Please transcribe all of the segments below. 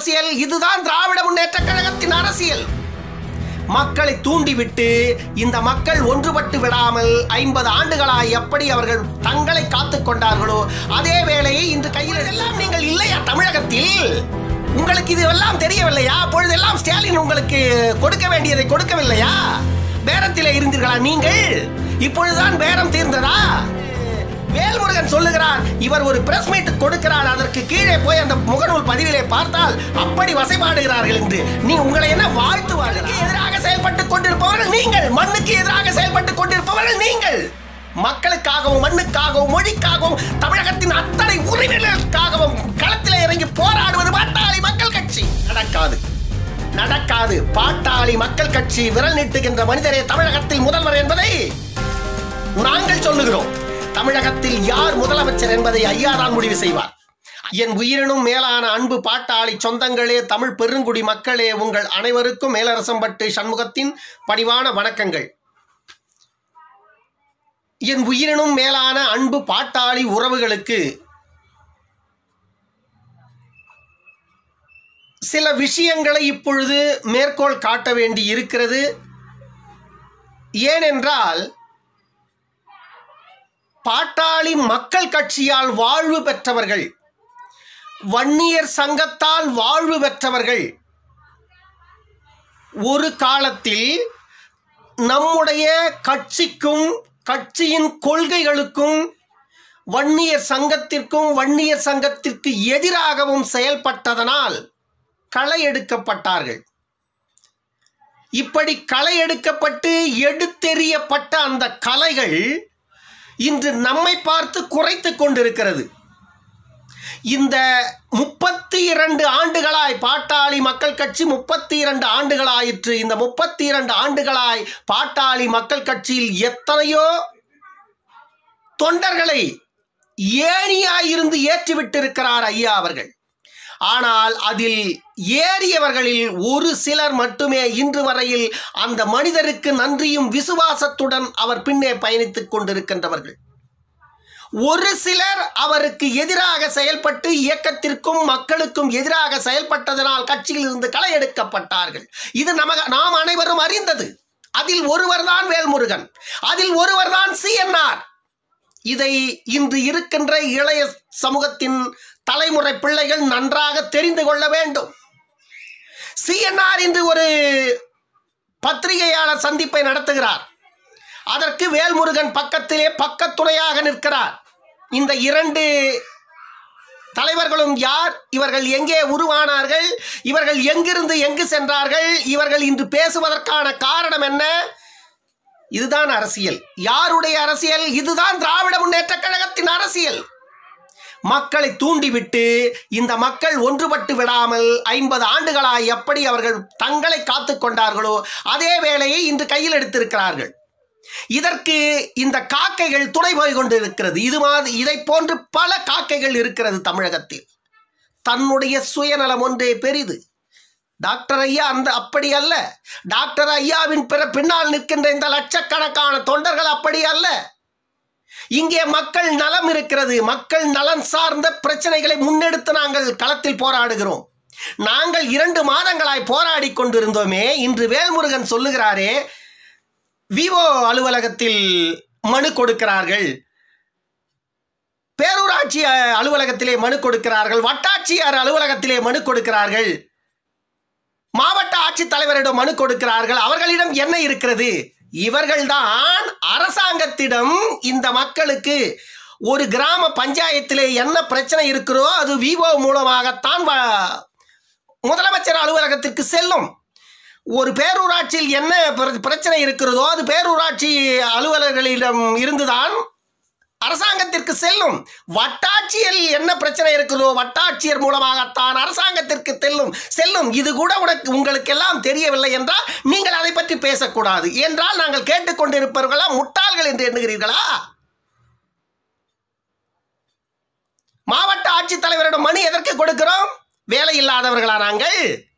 அரசியல் இதுதான் திராவிட முன்னேற்ற கழகத்தின் அரசியல் மக்களை தூண்டிவிட்டு இந்த மக்கள் ஒன்றுபட்டு விடாமல் ஐம்பது ஆண்டுகளாய் எப்படி அவர்கள் தங்களை காத்துக் கொண்டார்களோ அதே வேளையை இன்று கையில் எல்லாம் நீங்கள் இல்லையா தமிழகத்தில் உங்களுக்கு இதுவெல்லாம் தெரியவில்லையா அப்பொழுதெல்லாம் ஸ்டாலின் உங்களுக்கு கொடுக்க வேண்டியதை கொடுக்கவில்லையா பேரத்திலே இருந்தீர்களா நீங்கள் இப்பொழுதுதான் பேரம் தீர்ந்ததா வேல்முருகன் சொல்லுகிறார் இவர் ஒரு பிரஸ் மீட் கொடுக்கிறார் அதற்கு கீழே போய் அந்த முகநூல் பதிவிலே பார்த்தால் அப்படி வசைபாடுகிறார்கள் என்று நீ உங்களை என்ன வாழ்த்துவார்கள் எதிராக செயல்பட்டுக் கொண்டிருப்பவர்கள் நீங்கள் மண்ணுக்கு எதிராக செயல்பட்டுக் கொண்டிருப்பவர்கள் நீங்கள் மக்களுக்காகவும் மண்ணுக்காகவும் மொழிக்காகவும் தமிழகத்தின் அத்தனை உரிமைகளுக்காகவும் களத்திலே இறங்கி போராடுவது பாட்டாளி மக்கள் கட்சி நடக்காது நடக்காது பாட்டாளி மக்கள் கட்சி விரல் நீட்டுகின்ற மனிதரே தமிழகத்தில் முதல்வர் என்பதை நாங்கள் சொல்லுகிறோம் தமிழகத்தில் யார் முதலமைச்சர் என்பதை ஐயா தான் முடிவு செய்வார் என் உயிரினும் மேலான அன்பு பாட்டாளி சொந்தங்களே தமிழ் பெருங்குடி மக்களே உங்கள் அனைவருக்கும் மேலரசம்பட்டு சண்முகத்தின் பணிவான வணக்கங்கள் என் உயிரினும் மேலான அன்பு பாட்டாளி உறவுகளுக்கு சில விஷயங்களை இப்பொழுது மேற்கோள் காட்ட வேண்டி இருக்கிறது ஏனென்றால் பாட்டாளி மக்கள் கட்சியால் வாழ்வு பெற்றவர்கள் வன்னியர் சங்கத்தால் வாழ்வு பெற்றவர்கள் ஒரு காலத்தில் நம்முடைய கட்சிக்கும் கட்சியின் கொள்கைகளுக்கும் வன்னியர் சங்கத்திற்கும் வன்னியர் சங்கத்திற்கு எதிராகவும் செயல்பட்டதனால் களை எடுக்கப்பட்டார்கள் இப்படி களை எடுக்கப்பட்டு எடுத்தெறியப்பட்ட அந்த கலைகள் இன்று நம்மை பார்த்து குறைத்து கொண்டிருக்கிறது இந்த முப்பத்தி இரண்டு ஆண்டுகளாய் பாட்டாளி மக்கள் கட்சி முப்பத்தி இரண்டு ஆண்டுகளாயிற்று இந்த முப்பத்தி இரண்டு ஆண்டுகளாய் பாட்டாளி மக்கள் கட்சியில் எத்தனையோ தொண்டர்களை ஏணியாயிருந்து ஏற்றிவிட்டிருக்கிறார் ஐயா அவர்கள் ஆனால் அதில் ஏறியவர்களில் ஒரு சிலர் மட்டுமே இன்று வரையில் அந்த மனிதருக்கு நன்றியும் விசுவாசத்துடன் அவர் பின்னே பயணித்துக் கொண்டிருக்கின்றவர்கள் ஒரு சிலர் அவருக்கு எதிராக செயல்பட்டு இயக்கத்திற்கும் மக்களுக்கும் எதிராக செயல்பட்டதனால் கட்சியில் இருந்து களை எடுக்கப்பட்டார்கள் இது நமக்கு நாம் அனைவரும் அறிந்தது அதில் ஒருவர்தான் வேல்முருகன் அதில் ஒருவர்தான் சிஎன்ஆர் இதை இன்று இருக்கின்ற இளைய சமூகத்தின் தலைமுறை பிள்ளைகள் நன்றாக தெரிந்து கொள்ள வேண்டும் சிஎன்ஆர் இன்று ஒரு பத்திரிகையாளர் சந்திப்பை நடத்துகிறார் அதற்கு வேல்முருகன் பக்கத்திலே பக்கத்துணையாக நிற்கிறார் இந்த இரண்டு தலைவர்களும் யார் இவர்கள் எங்கே உருவானார்கள் இவர்கள் எங்கிருந்து எங்கு சென்றார்கள் இவர்கள் இன்று பேசுவதற்கான காரணம் என்ன இதுதான் அரசியல் யாருடைய அரசியல் இதுதான் திராவிட முன்னேற்ற கழகத்தின் அரசியல் மக்களை தூண்டிவிட்டு இந்த மக்கள் ஒன்றுபட்டு விடாமல் ஐம்பது ஆண்டுகளாய் எப்படி அவர்கள் தங்களை காத்துக் கொண்டார்களோ அதே வேலையை இன்று கையில் எடுத்திருக்கிறார்கள் இதற்கு இந்த காக்கைகள் துணை போய் கொண்டிருக்கிறது இது மாதிரி இதை போன்று பல காக்கைகள் இருக்கிறது தமிழகத்தில் தன்னுடைய சுயநலம் ஒன்றே பெரிது டாக்டர் ஐயா அந்த அப்படி அல்ல டாக்டர் ஐயாவின் பிற பின்னால் நிற்கின்ற இந்த லட்சக்கணக்கான தொண்டர்கள் அப்படி அல்ல இங்கே மக்கள் நலம் இருக்கிறது மக்கள் நலன் சார்ந்த பிரச்சனைகளை முன்னெடுத்து நாங்கள் களத்தில் போராடுகிறோம் நாங்கள் இரண்டு மாதங்களாய் போராடி கொண்டிருந்தோமே இன்று வேல்முருகன் சொல்லுகிறாரே விவோ அலுவலகத்தில் மனு கொடுக்கிறார்கள் பேரூராட்சி அஹ், அலுவலகத்திலே மனு கொடுக்கிறார்கள் வட்டாட்சியர் அலுவலகத்திலே மனு கொடுக்கிறார்கள் மாவட்ட ஆட்சித்தலைவரிடம் மனு கொடுக்கிறார்கள் அவர்களிடம் என்ன இருக்கிறது இவர்கள்தான் அரசாங்கத்திடம் இந்த மக்களுக்கு ஒரு கிராம பஞ்சாயத்திலே என்ன பிரச்சனை இருக்கிறோ அது விவோ மூலமாகத்தான் வ- முதலமைச்சர் அலுவலகத்திற்கு செல்லும் ஒரு பேரூராட்சியில் என்ன பிர- பிரச்சனை இருக்கிறதோ அது பேரூராட்சி அலுவலர்களிடம் இருந்துதான் அரசாங்கத்திற்கு செல்லும் வட்டாட்சியர் என்ன பிரச்சனை இருக்கிறதோ வட்டாட்சியர் மூலமாகத்தான் அரசாங்கத்திற்கு செல்லும் செல்லும் இது கூட உனக்கு உங்களுக்கெல்லாம் தெரியவில்லை என்றால் நீங்கள் அதை பற்றி பேசக்கூடாது என்றால் நாங்கள் கேட்டுக்கொண்டிருப்பவர்களா முட்டாள்கள் என்று எண்ணுகிறீர்களா மாவட்ட ஆட்சித்தலைவரிடம் மனு எதற்கு கொடுக்கிறோம் வேலை இல்லாதவர்களா நாங்கள்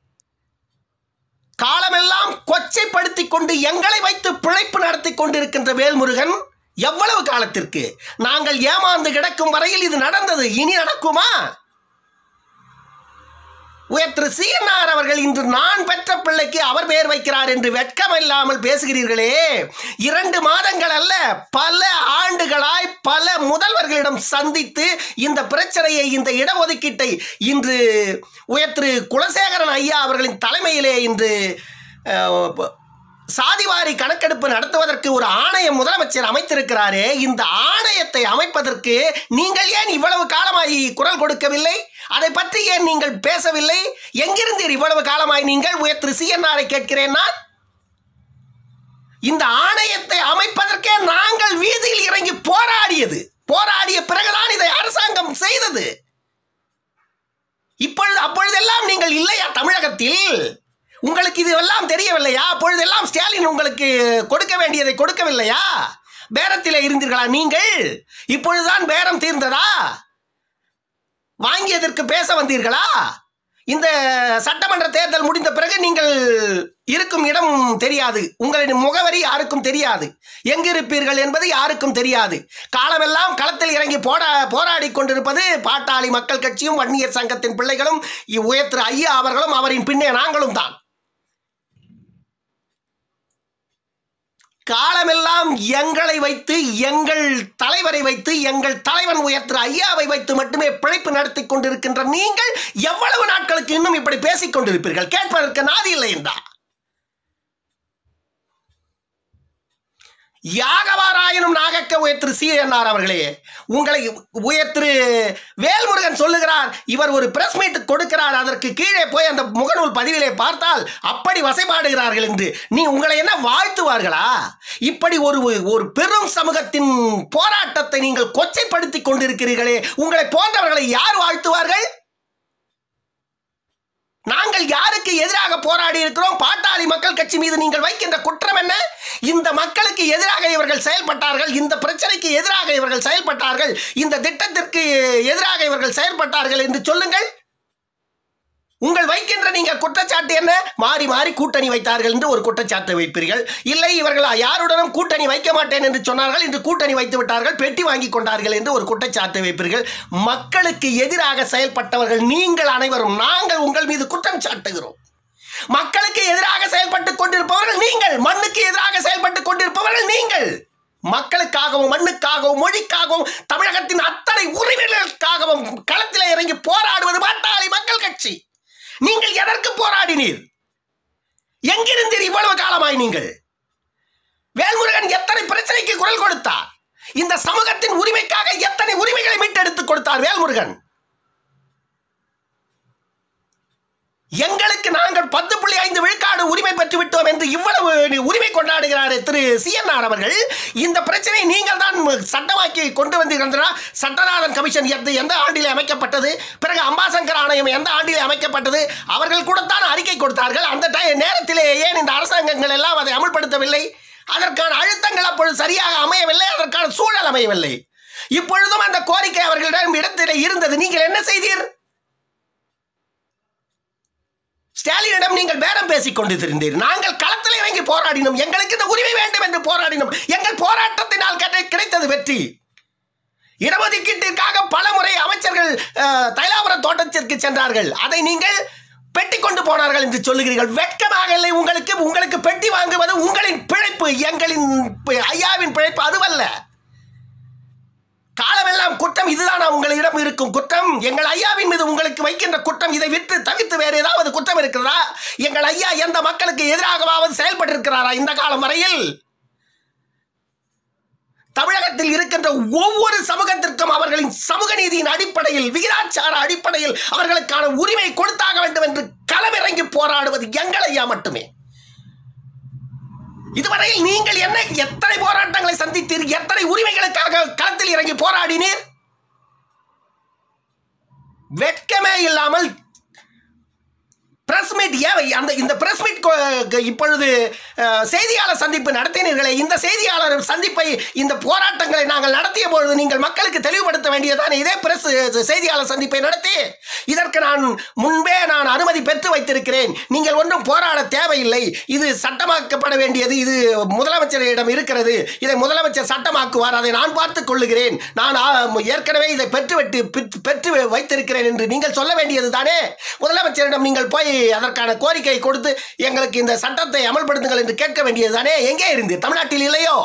காலமெல்லாம் கொச்சைப்படுத்திக் கொண்டு எங்களை வைத்து பிழைப்பு நடத்தி கொண்டிருக்கின்ற வேல்முருகன் எவ்வளவு காலத்திற்கு நாங்கள் ஏமாந்து கிடக்கும் வரையில் இது நடந்தது இனி நடக்குமா உயர் திரு சிஎன்ஆர் அவர்கள் இன்று நான் பெற்ற பிள்ளைக்கு அவர் பெயர் வைக்கிறார் என்று வெட்கம் இல்லாமல் பேசுகிறீர்களே இரண்டு மாதங்கள் அல்ல பல ஆண்டுகளாய் பல முதல்வர்களிடம் சந்தித்து இந்த பிரச்சனையை இந்த இடஒதுக்கீட்டை இன்று உயர் திரு குலசேகரன் ஐயா அவர்களின் தலைமையிலே இன்று அஹ், ப- சாதிவாரி கணக்கெடுப்பு நடத்துவதற்கு ஒரு ஆணையம் முதலமைச்சர் அமைத்திருக்கிறாரே இந்த ஆணையத்தை அமைப்பதற்கு நீங்கள் ஏன் இவ்வளவு காலமாய் குரல் கொடுக்கவில்லை அதை பற்றி ஏன் நீங்கள் பேசவில்லை எங்கிருந்தீர் இவ்வளவு காலமாய் நீங்கள் உயர் திரு சிஎன்ஆரை கேட்கிறேன் நான் இந்த ஆணையத்தை அமைப்பதற்கே நாங்கள் வீதியில் இறங்கி போராடியது போராடிய பிறகுதான் இதை அரசாங்கம் செய்தது இப்பொழுது அப்பொழுதெல்லாம் நீங்கள் இல்லையா தமிழகத்தில் உங்களுக்கு இதுவெல்லாம் தெரியவில்லையா அப்பொழுதெல்லாம் ஸ்டாலின் உங்களுக்கு கொடுக்க வேண்டியதை கொடுக்கவில்லையா பேரத்தில் இருந்தீர்களா நீங்கள் இப்பொழுதுதான் பேரம் தீர்ந்ததா வாங்கியதற்கு பேச வந்தீர்களா இந்த சட்டமன்ற தேர்தல் முடிந்த பிறகு நீங்கள் இருக்கும் இடம் தெரியாது உங்களின் முகவரி யாருக்கும் தெரியாது எங்கிருப்பீர்கள் என்பது யாருக்கும் தெரியாது காலமெல்லாம் களத்தில் இறங்கி போட போராடி கொண்டிருப்பது பாட்டாளி மக்கள் கட்சியும் வன்னியர் சங்கத்தின் பிள்ளைகளும் இ- உயர் திரு ஐயா அவர்களும் அவரின் பின்னே நாங்களும் தான் காலமெல்லாம் எங்களை வைத்து எங்கள் தலைவரை வைத்து எங்கள் தலைவன் உயர்த்திர ஐயாவை வைத்து மட்டுமே பிழைப்பு நடத்தி கொண்டிருக்கின்ற நீங்கள் எவ்வளவு நாட்களுக்கு இன்னும் இப்படி பேசிக் கொண்டிருப்பீர்கள் கேட்பதற்கு நாதி இல்லை என்றா யாகவாராயனும் நாகக்க உயர்த்திரு சிஎன்ஆர் அவர்களே உங்களை உயர்த்திரு வேல்முருகன் சொல்லுகிறார் இவர் ஒரு பிரஸ் மீட் கொடுக்கிறார் அதற்கு கீழே போய் அந்த முகநூல் பதிவிலே பார்த்தால் அப்படி வசைபாடுகிறார்கள் என்று நீ உங்களை என்ன வாழ்த்துவார்களா இப்படி ஒரு ஒரு பெரும் சமூகத்தின் போராட்டத்தை நீங்கள் கொச்சைப்படுத்தி கொண்டிருக்கிறீர்களே உங்களை போன்றவர்களை யார் வாழ்த்துவார்கள் நாங்கள் யாருக்கு எதிராக போராடி இருக்கிறோம் பாட்டாளி மக்கள் கட்சி மீது நீங்கள் வைக்கின்ற குற்றம் என்ன இந்த மக்களுக்கு எதிராக இவர்கள் செயல்பட்டார்கள் இந்த பிரச்சனைக்கு எதிராக இவர்கள் செயல்பட்டார்கள் இந்த திட்டத்திற்கு எதிராக இவர்கள் செயல்பட்டார்கள் என்று சொல்லுங்கள் உங்கள் வைக்கின்ற நீங்கள் குற்றச்சாட்டு என்ன மாறி மாறி கூட்டணி வைத்தார்கள் என்று ஒரு குற்றச்சாட்டு வைப்பீர்கள் இல்லை இவர்கள் யாருடனும் கூட்டணி வைக்க மாட்டேன் என்று சொன்னார்கள் இன்று கூட்டணி வைத்து விட்டார்கள் பெட்டி வாங்கி கொண்டார்கள் என்று ஒரு குற்றச்சாட்டு வைப்பீர்கள் மக்களுக்கு எதிராக செயல்பட்டவர்கள் நீங்கள் அனைவரும் நாங்கள் உங்கள் மீது குற்றம் சாட்டுகிறோம் மக்களுக்கு எதிராக செயல்பட்டுக் கொண்டிருப்பவர்கள் நீங்கள் மண்ணுக்கு எதிராக செயல்பட்டுக் கொண்டிருப்பவர்கள் நீங்கள் மக்களுக்காகவும் மண்ணுக்காகவும் மொழிக்காகவும் தமிழகத்தின் அத்தனை உரிமைகளுக்காகவும் களத்தில் இறங்கி போராடுவது பாட்டாளி மக்கள் கட்சி நீங்கள் எதற்கு போராடினீர் எங்கிருந்தீர் இவ்வளவு காலமாய் நீங்கள் வேல்முருகன் எத்தனை பிரச்சனைக்கு குரல் கொடுத்தார் இந்த சமூகத்தின் உரிமைக்காக எத்தனை உரிமைகளை மீட்டெடுத்து கொடுத்தார் வேல்முருகன் எங்களுக்கு நாங்கள் பத்து புள்ளி ஐந்து விழுக்காடு உரிமை பெற்று விட்டோம் என்று இவ்வளவு உரிமை கொண்டாடுகிறார் திரு சிஎன்ஆர் அவர்கள் இந்த பிரச்சனை நீங்கள் தான் சட்டமாக்கி கொண்டு வந்தீர்கள் சட்டநாதன் கமிஷன் எந்த எந்த ஆண்டிலே அமைக்கப்பட்டது பிறகு அம்பாசங்கர் ஆணையம் எந்த ஆண்டிலே அமைக்கப்பட்டது அவர்கள் கூடத்தான் அறிக்கை கொடுத்தார்கள் அந்த டை நேரத்திலே ஏன் இந்த அரசாங்கங்கள் எல்லாம் அதை அமல்படுத்தவில்லை அதற்கான அழுத்தங்கள் அப்பொழுது சரியாக அமையவில்லை அதற்கான சூழல் அமையவில்லை இப்பொழுதும் அந்த கோரிக்கை அவர்களிடம் இடத்திலே இருந்தது நீங்கள் என்ன செய்தீர் ஸ்டாலினிடம் நீங்கள் பேரம் பேசிக் கொண்டிருந்தீர் நாங்கள் களத்தில் இறங்கி போராடினோம் எங்களுக்கு இந்த உரிமை வேண்டும் என்று போராடினோம் எங்கள் போராட்டத்தினால் கிடை- கிடைத்தது வெற்றி இடஒதுக்கீட்டிற்காக பல முறை அமைச்சர்கள் அஹ், தைலாபுரம் தோட்டத்திற்கு சென்றார்கள் அதை நீங்கள் பெட்டி கொண்டு போனார்கள் என்று சொல்லுகிறீர்கள் வெட்கமாக இல்லை உங்களுக்கு உங்களுக்கு பெட்டி வாங்குவது உங்களின் பிழைப்பு எங்களின் பி- ஐயாவின் பிழைப்பு அதுவல்ல காலமெல்லாம் குற்றம் இதுதானா உங்களிடம் இருக்கும் குற்றம் எங்கள் ஐயாவின் மீது உங்களுக்கு வைக்கின்ற குற்றம் இதை விட்டு தவிர்த்து வேறு ஏதாவது குற்றம் இருக்கிறதா எங்கள் ஐயா எந்த மக்களுக்கு எதிராகவாவது செயல்பட்டிருக்கிறாரா இந்த காலம் வரையில் தமிழகத்தில் இருக்கின்ற ஒவ்வொரு சமூகத்திற்கும் அவர்களின் சமூக நீதியின் அடிப்படையில் விகிதாச்சார அடிப்படையில் அவர்களுக்கான உரிமை கொடுத்தாக வேண்டும் என்று களமிறங்கி போராடுவது எங்கள் ஐயா மட்டுமே இதுவரையில் நீங்கள் என்ன எத்தனை போராட்டங்களை சந்தித்தீர் எத்தனை உரிமைகளுக்காக களத்தில் இறங்கி போராடினீர் வெட்கமே இல்லாமல் பிரஸ் மீட் ஏவை அந்த இந்த பிரஸ் மீட் இப்பொழுது அஹ், செய்தியாளர் சந்திப்பு நடத்தினீர்களே இந்த செய்தியாளர் சந்திப்பை இந்த போராட்டங்களை நாங்கள் நடத்திய பொழுது நீங்கள் மக்களுக்கு தெளிவுபடுத்த வேண்டியதானே இதே பிரஸ் செய்தியாளர் சந்திப்பை நடத்தி இதற்கு நான் முன்பே நான் அனுமதி பெற்று வைத்திருக்கிறேன் நீங்கள் ஒன்றும் போராட தேவையில்லை இது சட்டமாக்கப்பட வேண்டியது இது முதலமைச்சரிடம் இருக்கிறது இதை முதலமைச்சர் சட்டமாக்குவார் அதை நான் பார்த்துக் கொள்ளுகிறேன் நான் ஆ, ஏற்கனவே இதை பெற்றுவிட்டு பெற்று- பெற்று வைத்திருக்கிறேன் என்று நீங்கள் சொல்ல வேண்டியது தானே முதலமைச்சரிடம் நீங்கள் போய் அதற்கான கோரிக்கை கொடுத்து எங்களுக்கு இந்த சட்டத்தை அமல்படுத்துங்கள் என்று கேட்க வேண்டியது தானே எங்கே இருந்து தமிழ்நாட்டில் இல்லையோ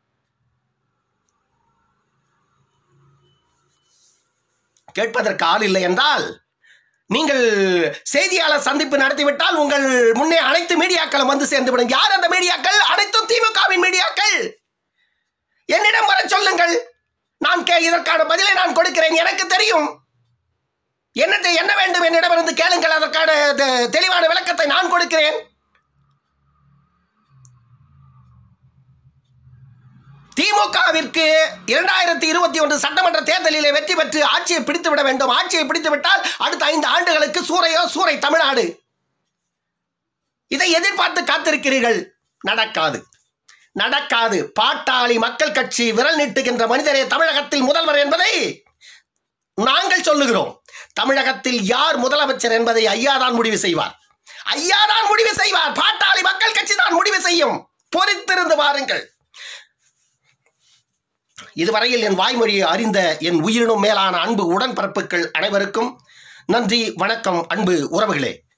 கேட்பதற்கு ஆள் இல்லை என்றால் நீங்கள் செய்தியாளர் சந்திப்பு நடத்திவிட்டால் உங்கள் முன்னே அனைத்து மீடியாக்களும் வந்து சேர்ந்துவிடும் யார் அந்த மீடியாக்கள் அனைத்தும் திமுகவின் மீடியாக்கள் என்னிடம் வர சொல்லுங்கள் நான் கே இதற்கான பதிலை நான் கொடுக்கிறேன் எனக்கு தெரியும் என்னத்தை என்ன வேண்டும் என்னிடமிருந்து கேளுங்கள் அதற்கான தெ- தெளிவான விளக்கத்தை நான் கொடுக்கிறேன் திமுகவிற்கு இரண்டாயிரத்தி இருபத்தி ஒன்று சட்டமன்ற தேர்தலிலே வெற்றி பெற்று ஆட்சியை பிடித்து விட வேண்டும் ஆட்சியை பிடித்து விட்டால் அடுத்த ஐந்து ஆண்டுகளுக்கு சூறையோ சூறை தமிழ்நாடு இதை எதிர்பார்த்து காத்திருக்கிறீர்கள் நடக்காது நடக்காது பாட்டாளி மக்கள் கட்சி விரல் நீட்டுகின்ற மனிதரே தமிழகத்தில் முதல்வர் என்பதை நாங்கள் சொல்லுகிறோம் தமிழகத்தில் யார் முதலமைச்சர் என்பதை ஐயாதான் முடிவு செய்வார் ஐயாதான் முடிவு செய்வார் பாட்டாளி மக்கள் கட்சி தான் முடிவு செய்யும் பொறுத்திருந்து பாருங்கள் இதுவரையில் என் வாய்மொழியை அறிந்த என் உயிரினும் மேலான அன்பு உடன்பிறப்புகள் அனைவருக்கும் நன்றி வணக்கம் அன்பு உறவுகளே